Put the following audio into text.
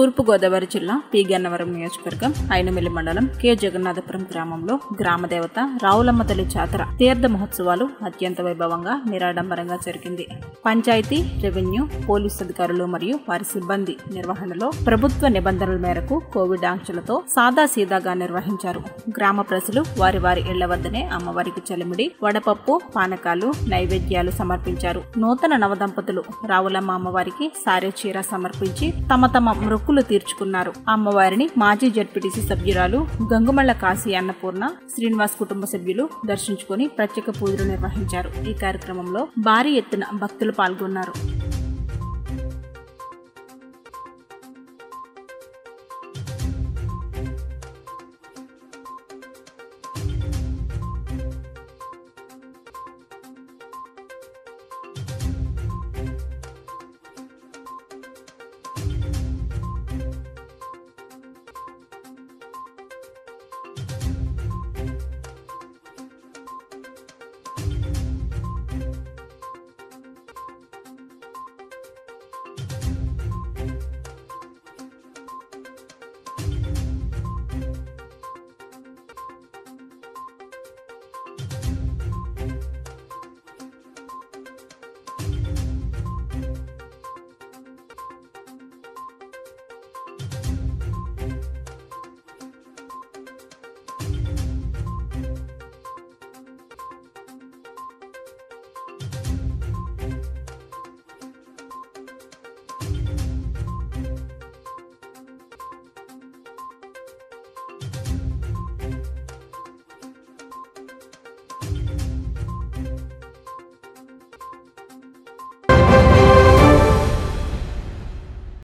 తూర్పుగోదావరి జిల్లా పి గన్నవరం నియోజకవర్గం ఐనమిల్లి మండలం కె జగన్నాథపురం గ్రామంలో గ్రామదేవత రావులమ్మ తల్లి జాతర తీర్థ మహోత్సవాలు అత్యంత వైభవంగా నిరాడంబరంగా జరిగింది పంచాయతీ రెవెన్యూ పోలీసు అధికారులు మరియు వారి సిబ్బంది నిర్వహణలో ప్రభుత్వ నిబంధనల మేరకు కోవిడ్ ఆంక్షలతో సాదా సీదాగా నిర్వహించారు గ్రామ ప్రజలు వారి వారి ఇళ్ల వద్దనే అమ్మవారికి చలిమిడి వడపప్పు పానకాలు నైవేద్యాలు సమర్పించారు నూతన నవదంపతులు రావులమ్మ అమ్మవారికి సారే చీర సమర్పించి తమ తమ మొక్కులు తీర్చుకున్నారు అమ్మవారిని మాజీ జడ్పీటీసీ సభ్యురాలు గంగుమళ్ల కాశీ అన్నపూర్ణ శ్రీనివాస్ కుటుంబ సభ్యులు దర్శించుకుని ప్రత్యేక పూజలు నిర్వహించారు ఈ కార్యక్రమంలో భారీ ఎత్తున భక్తులు పాల్గొన్నారు